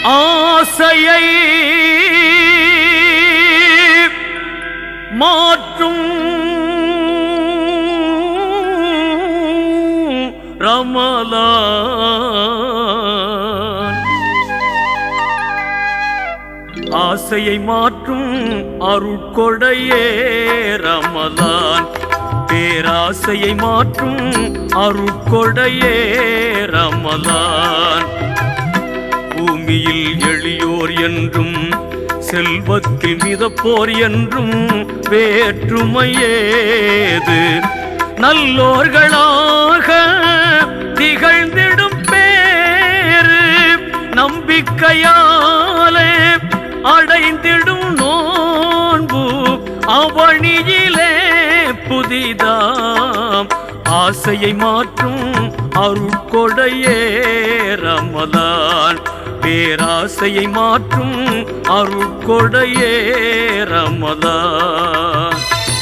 ஆசையை மாற்றும் ரமலான் ஆசையை மாற்றும் அருட்கொடையே ரமலான் பேராசையை மாற்றும் அருட்கொடையே ரமலான் பூமியில் எளியோர் என்றும் செல்வத்தில் மிதப்போர் என்றும் வேற்றுமையேது நல்லோர்களாக திகழ்ந்திடும் பேரு நம்பிக்கையாலே அடைந்திடும் நோன்பு அவனியிலே புதிதாம் ஆசையை மாற்றும் அருட்கொடையே ரமலான் பேராசையை மாற்றும் அருட்கொடையே ரமலான்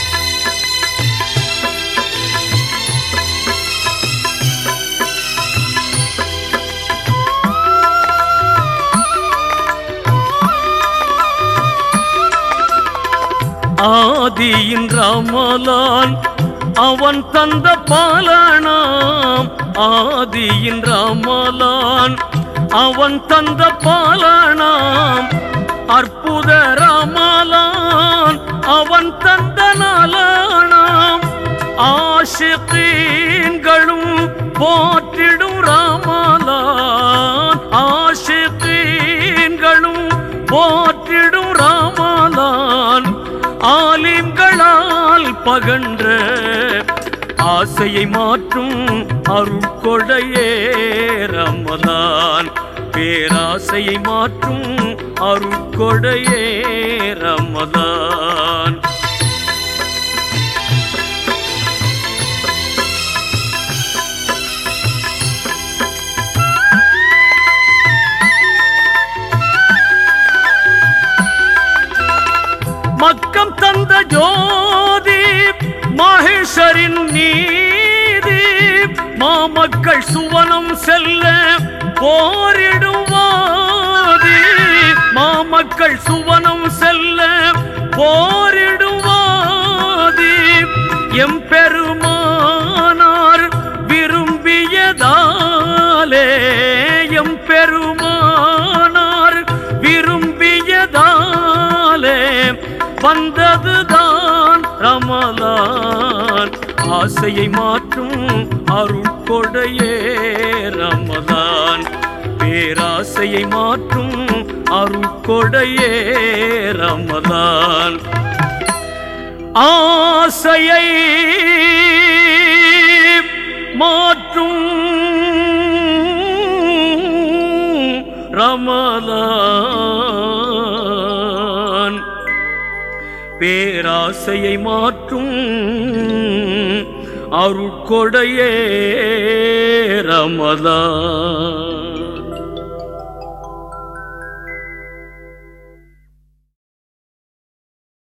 ஆதியின் ராமலான் அவன் தந்த பாலனாம் ஆதியின் ராமலான் அவன் தந்த பாலனாம் அற்புத ராமலான் அவன் தந்த நலனாம் ஆஷிகீன்களும் போற்றிடும் ராமலான் ஆஷிகீன்களும் போற்றிடும் ராமலான் ஆலிம்களால் பகன்ற ஆசையை மாற்றும் அருட்கொடையே ரமலான் பேராசையை மாற்றும் அருட்கொடையே ரமலான் மக்கம் தந்த ஜோதி மகேஷரின் நீதி மாமக்கள் சுவனம் செல்ல போரிடுவாதி மாமக்கள் சுவனம் செல்ல போரிடுவாதி எம்பெருமானார் விரும்பியதாலே எம்பெருமானார் விரும்பியதாலே வந்ததுதான் ரமலான் ஆசையை மாற்றும் அருட்கொடையே ரமலான் பேராசையை மாற்றும் அருட்கொடையே ரமலான் ஆசையை மாற்றும் ரமலான் பேராசையை மாற்றும் அருட்கொடையே ரமலான்